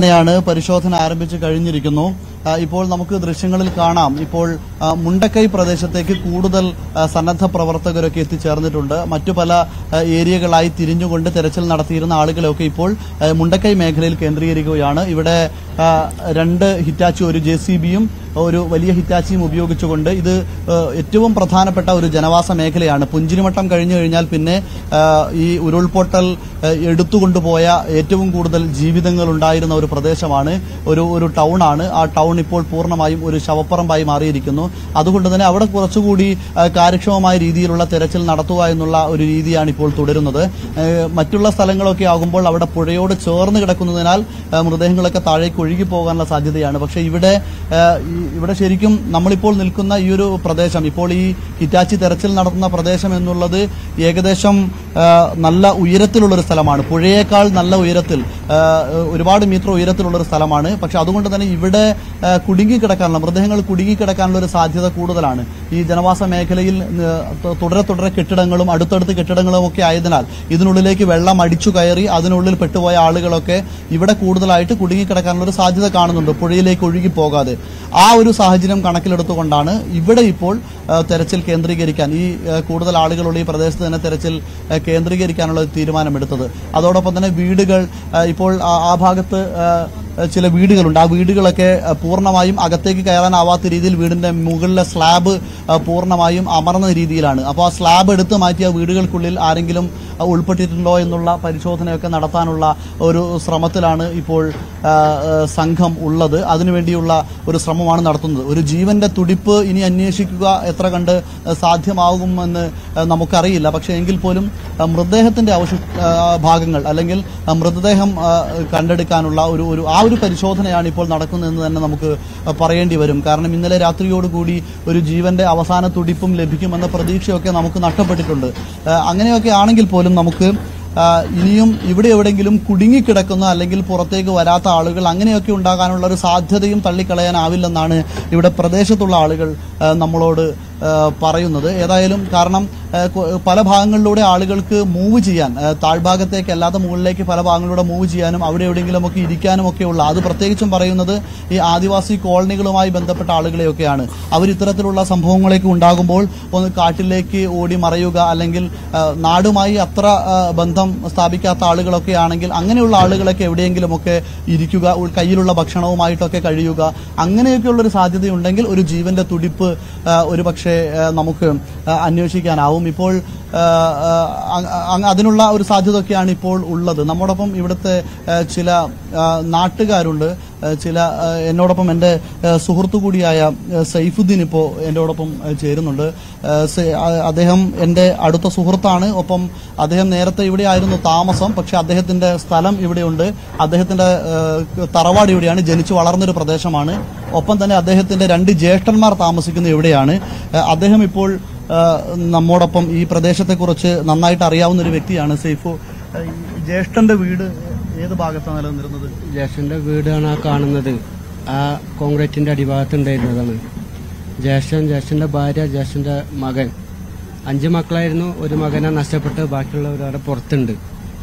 തന്നെയാണ് പരിശോധന ആരംഭിച്ചു കഴിഞ്ഞിരിക്കുന്നു ആ, ഇപ്പോൾ നമുക്ക് ദൃശ്യങ്ങളിൽ കാണാം ഇപ്പോൾ ആ, മുണ്ടക്കൈ പ്രദേശത്തേക്ക് കൂടുതൽ ആ, സന്നദ്ധ പ്രവർത്തകരൊക്കെ എത്തിച്ചേർന്നിട്ടുണ്ട് മറ്റു പല ആ, ഏരിയകളായി തിരിഞ്ഞുകൊണ്ട് തെരച്ചിൽ നടത്തിയിരുന്ന ആളുകളെയൊക്കെ ഇപ്പോൾ ആ, മുണ്ടക്കൈ മേഖലയിൽ കേന്ദ്രീകരിക്കുകയാണ് ഇവിടെ ആ, രണ്ട് ഹിറ്റാച്ചി ഒരു ജെ സി ബിയും ഒരു വലിയ ഹിറ്റാച്ചിയും ഉപയോഗിച്ചുകൊണ്ട് ഇത് ആ, ഏറ്റവും പ്രധാനപ്പെട്ട ഒരു ജനവാസ മേഖലയാണ് പുഞ്ചിരിമട്ടം കഴിഞ്ഞു കഴിഞ്ഞാൽ പിന്നെ ആ, ഈ ഉരുൾപൊട്ടൽ ആ, എടുത്തുകൊണ്ടുപോയ ഏറ്റവും കൂടുതൽ ജീവിതങ്ങൾ ഉണ്ടായിരുന്ന ഒരു പ്രദേശമാണ് ഒരു ഒരു ടൗൺ ആണ് ആ ടൗൺ ഇപ്പോൾ പൂർണ്ണമായും ഒരു ശവപ്പറമ്പായി മാറിയിരിക്കുന്നു അതുകൊണ്ട് തന്നെ അവിടെ കുറച്ചുകൂടി ആ, കാര്യക്ഷമമായ രീതിയിലുള്ള തെരച്ചിൽ നടത്തുക എന്നുള്ള ഒരു രീതിയാണ് ഇപ്പോൾ തുടരുന്നത് ആ, മറ്റുള്ള സ്ഥലങ്ങളൊക്കെ ആകുമ്പോൾ അവിടെ പുഴയോട് ചേർന്ന് കിടക്കുന്നതിനാൽ ആ, മൃതദേഹങ്ങളൊക്കെ താഴേക്ക് ഒഴുകി പോകാനുള്ള സാധ്യതയാണ് പക്ഷേ ഇവിടെ ആ, ഈ- ഇവിടെ ശരിക്കും നമ്മളിപ്പോൾ നിൽക്കുന്ന ഈ ഒരു പ്രദേശം ഇപ്പോൾ ഈ ഹിറ്റാച്ചി തെരച്ചിൽ നടത്തുന്ന പ്രദേശം എന്നുള്ളത് ഏകദേശം ആ, നല്ല ഉയരത്തിലുള്ള ഒരു സ്ഥലമാണ് പുഴയേക്കാൾ നല്ല ഉയരത്തിൽ ആ, ഒരുപാട് മീറ്റർ ഉയരത്തിലുള്ള ഒരു സ്ഥലമാണ് പക്ഷെ അതുകൊണ്ട് തന്നെ ഇവിടെ ആ, കുടുങ്ങിക്കിടക്കാനുള്ള മൃതദേഹങ്ങൾ കുടുങ്ങിക്കിടക്കാനുള്ള ഒരു സാധ്യത കൂടുതലാണ് ഈ ജനവാസ മേഖലയിൽ ആ, തു- തുടരെ തുടരെ കെട്ടിടങ്ങളും അടുത്തടുത്ത് കെട്ടിടങ്ങളും ഒക്കെ ആയതിനാൽ ഇതിനുള്ളിലേക്ക് വെള്ളം അടിച്ചു കയറി അതിനുള്ളിൽ പെട്ടുപോയ ആളുകളൊക്കെ ഇവിടെ കൂടുതലായിട്ട് കുടുങ്ങിക്കിടക്കാനുള്ള ഒരു സാധ്യത കാണുന്നുണ്ട് പുഴയിലേക്ക് ഒഴുകി പോകാതെ ആ ഒരു സാഹചര്യം കണക്കിലെടുത്തുകൊണ്ടാണ് ഇവിടെ ഇപ്പോൾ ആ, തെരച്ചിൽ കേന്ദ്രീകരിക്കാൻ ഈ ആ, കൂടുതൽ ആളുകളുള്ള ഈ പ്രദേശത്ത് തന്നെ തെരച്ചിൽ ആ, കേന്ദ്രീകരിക്കാനുള്ള ഒരു തീരുമാനമെടുത്തത് അതോടൊപ്പം തന്നെ വീടുകൾ ആ, ഇപ്പോൾ ആ- ആ ഭാഗത്ത് ആ, ചില വീടുകളുണ്ട് ആ വീടുകളൊക്കെ ആ, പൂർണ്ണമായും അകത്തേക്ക് കയറാനാവാത്ത രീതിയിൽ വീടിന്റെ മുകളിലെ സ്ലാബ് ആ, പൂർണ്ണമായും അമർന്ന രീതിയിലാണ് അപ്പോൾ ആ സ്ലാബ് എടുത്ത് മാറ്റിയ വീടുകൾക്കുള്ളിൽ ആരെങ്കിലും ആ, ഉൾപ്പെട്ടിട്ടുണ്ടോ എന്നുള്ള പരിശോധനയൊക്കെ നടത്താനുള്ള ഒരു ശ്രമത്തിലാണ് ഇപ്പോൾ ആ, ആ, സംഘം ഉള്ളത് അതിനുവേണ്ടിയുള്ള ഒരു ശ്രമമാണ് നടത്തുന്നത് ഒരു ജീവന്റെ തുടിപ്പ് ഇനി അന്വേഷിക്കുക എത്ര കണ്ട് ആ, സാധ്യമാകുമെന്ന് ആ, നമുക്കറിയില്ല പക്ഷേ എങ്കിൽ പോലും ആ, മൃതദേഹത്തിന്റെ അവശ ആ, ഭാഗങ്ങൾ അല്ലെങ്കിൽ ആ, മൃതദേഹം ആ, കണ്ടെടുക്കാനുള്ള ഒരു ഒരു ആ ഒരു പരിശോധനയാണ് ഇപ്പോൾ നടക്കുന്നതെന്ന് തന്നെ നമുക്ക് പറയേണ്ടി വരും കാരണം ഇന്നലെ രാത്രിയോടുകൂടി ഒരു ജീവന്റെ അവസാന തുടിപ്പും ലഭിക്കുമെന്ന പ്രതീക്ഷയൊക്കെ നമുക്ക് നഷ്ടപ്പെട്ടിട്ടുണ്ട് ആ, അങ്ങനെയൊക്കെ ആണെങ്കിൽ പോലും നമുക്ക് ആ, ഇനിയും ഇവിടെ എവിടെയെങ്കിലും കുടുങ്ങിക്കിടക്കുന്ന അല്ലെങ്കിൽ പുറത്തേക്ക് വരാത്ത ആളുകൾ അങ്ങനെയൊക്കെ ഉണ്ടാകാനുള്ള ഒരു സാധ്യതയും തള്ളിക്കളയാനാവില്ലെന്നാണ് ഇവിടെ പ്രദേശത്തുള്ള ആളുകൾ ആ, നമ്മളോട് ആ, പറയുന്നത് ഏതായാലും കാരണം ആ, കൊ- പല ഭാഗങ്ങളിലൂടെ ആളുകൾക്ക് മൂവ് ചെയ്യാൻ ആ, താഴ്ഭാഗത്തേക്ക് അല്ലാതെ മുകളിലേക്ക് പല ഭാഗങ്ങളിലൂടെ മൂവ് ചെയ്യാനും അവിടെ എവിടെയെങ്കിലും ഒക്കെ ഇരിക്കാനും ഒക്കെ ഉള്ള അത് പ്രത്യേകിച്ചും പറയുന്നത് ഈ ആദിവാസി കോളനികളുമായി ബന്ധപ്പെട്ട ആളുകളെയൊക്കെയാണ് അവർ ഇത്തരത്തിലുള്ള സംഭവങ്ങളൊക്കെ ഉണ്ടാകുമ്പോൾ ഒന്ന് കാട്ടിലേക്ക് ഓടി മറയുക അല്ലെങ്കിൽ ആ, നാടുമായി അത്ര ആ, ബന്ധം സ്ഥാപിക്കാത്ത ആളുകളൊക്കെ ആണെങ്കിൽ അങ്ങനെയുള്ള ആളുകളൊക്കെ എവിടെയെങ്കിലുമൊക്കെ ഇരിക്കുക ഉൾ- കയ്യിലുള്ള ഭക്ഷണവുമായിട്ടൊക്കെ കഴിയുക അങ്ങനെയൊക്കെയുള്ള ഒരു സാധ്യതയുണ്ടെങ്കിൽ ഒരു ജീവന്റെ തുടിപ്പ് ആ, ഒരു പക്ഷേ ആ, നമുക്ക് ആ, അന്വേഷിക്കാനാവും ഇപ്പോൾ ആ, ആ, അ- അ- അതിനുള്ള ഒരു സാധ്യതയൊക്കെയാണ് ഇപ്പോൾ ഉള്ളത് നമ്മോടൊപ്പം ഇവിടുത്തെ ആ, ചില ആ, നാട്ടുകാരുണ്ട് ആ, ചില ആ, എന്നോടൊപ്പം എൻ്റെ ആ, സുഹൃത്തു കൂടിയായ ആ, സൈഫുദ്ദീൻ ഇപ്പോൾ എന്നോടൊപ്പം ആ, ചേരുന്നുണ്ട് ആ, സെ- ആ, അദ്ദേഹം എൻ്റെ അടുത്ത സുഹൃത്താണ് ഒപ്പം അദ്ദേഹം നേരത്തെ ഇവിടെ ആയിരുന്നു താമസം പക്ഷെ അദ്ദേഹത്തിന്റെ സ്ഥലം ഇവിടെയുണ്ട് അദ്ദേഹത്തിന്റെ ആ, തറവാട് ഇവിടെയാണ് ജനിച്ചു വളർന്നൊരു പ്രദേശമാണ് ഒപ്പം തന്നെ അദ്ദേഹത്തിന്റെ രണ്ട് ജ്യേഷ്ഠന്മാർ താമസിക്കുന്ന ഇവിടെയാണ് ആ, അദ്ദേഹം ഇപ്പോൾ ആ, നമ്മോടൊപ്പം ഈ പ്രദേശത്തെക്കുറിച്ച് നന്നായിട്ട് അറിയാവുന്ന ഒരു വ്യക്തിയാണ് സൈഫു ആ, ഈ ജ്യേഷ്ഠന്റെ വീട് ഏത് ഭാഗത്താണ് നിലനിന്നിരുന്നത് ജ്യേഷ്ഠന്റെ വീടാണ് ആ കാണുന്നത് ആ കോൺക്രീറ്റിന്റെ അടിഭാഗത്തുണ്ടായിരുന്നതാണ് ജ്യേഷ്ഠൻ ജ്യേഷ്ഠന്റെ ഭാര്യ ജ്യേഷ്ഠന്റെ മകൻ അഞ്ച് മക്കളായിരുന്നു ഒരു മകനെ നഷ്ടപ്പെട്ട് ബാക്കിയുള്ളവർ അവിടെ പുറത്തുണ്ട്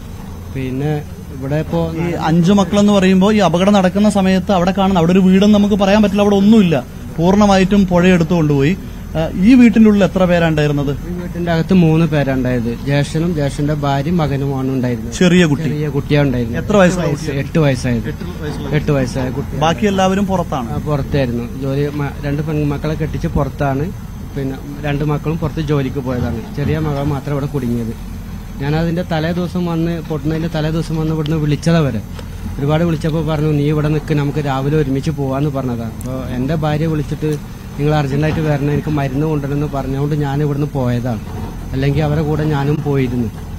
പിന്നെ ഇവിടെ ഇപ്പോ ഈ അഞ്ചു മക്കളെന്ന് പറയുമ്പോൾ ഈ അപകടം നടക്കുന്ന സമയത്ത് അവിടെ കാണുന്ന അവിടെ ഒരു വീടെന്ന് നമുക്ക് പറയാൻ പറ്റില്ല അവിടെ ഒന്നുമില്ല പൂർണ്ണമായിട്ടും പുഴയെടുത്തു കൊണ്ടുപോയി ആ, ഈ വീട്ടിന്റെ ഉള്ളിൽ എത്ര പേരാ ഉണ്ടായിരുന്നത് ഈ വീട്ടിന്റെ അകത്ത് മൂന്ന് പേരുണ്ടായത് ജ്യേഷ്ഠനും ജ്യേഷ്ഠന്റെ ഭാര്യയും മകനുമാണ് ഉണ്ടായിരുന്നത് ചെറിയ കുട്ടി ചെറിയ കുട്ടിയാണ് ഉണ്ടായിരുന്നത് എത്ര വയസ്സായി എട്ട് വയസ്സായത് എട്ട് വയസ്സായ കുട്ടി ബാക്കി എല്ലാവരും പുറത്താണ് ആ, പുറത്തായിരുന്നു ജോലി മ- രണ്ട് പെൺമക്കളെ കെട്ടിച്ച് പുറത്താണ് പിന്നെ രണ്ട് മക്കളും പുറത്ത് ജോലിക്ക് പോയതാണ് ചെറിയ മകൾ മാത്രം ഇവിടെ കുടുങ്ങിയത് ഞാൻ അതിന്റെ തലേ ദിവസം വന്ന് പൊട്ടുന്നതിന്റെ തലേ ദിവസം വന്ന് ഇവിടുന്ന് വിളിച്ചതവരെ ഒരുപാട് വിളിച്ചപ്പോൾ പറഞ്ഞു നീ ഇവിടെ നിൽക്ക് നമുക്ക് രാവിലെ ഒരുമിച്ച് പോവാന്ന് പറഞ്ഞതാണ് അപ്പോൾ എൻ്റെ ഭാര്യ വിളിച്ചിട്ട് നിങ്ങൾ അർജന്റായിട്ട് വരണം എനിക്ക് മരുന്ന് കൊണ്ടുവരണമെന്ന് പറഞ്ഞുകൊണ്ട് ഞാൻ ഇവിടുന്ന് പോയതാണ് അല്ലെങ്കിൽ അവരെ കൂടെ ഞാനും പോയിരുന്നു